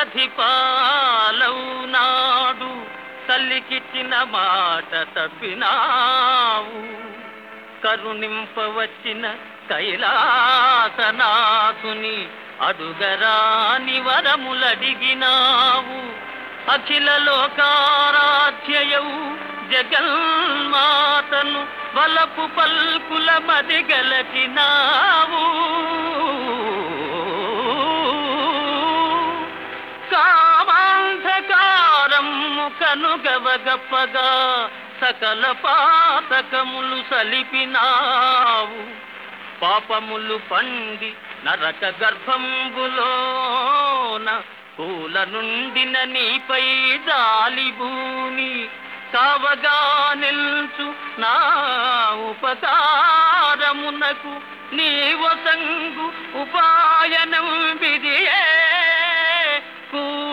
అధిపాలవునాడు తల్లికిచ్చిన మాట తప్పినావు కరుణింపవచ్చిన కైలాసనాథుని అడుగరాని వరములడిగినావు అఖిల లోకారాధ్యయవు జగన్మాతను వలపు పల్కుల మది గలచినావు కామాంధకారము కనుగవగప్పగా సకల పాతకములు సలిపినావు పాపములు పండి నరక గర్భంబులోన పూల నుండిన నీపై జాలిభూమి కావగా నిల్చు నా ఉపకారమునకు నీ వసంగు ఉపాయనం విధియే కూ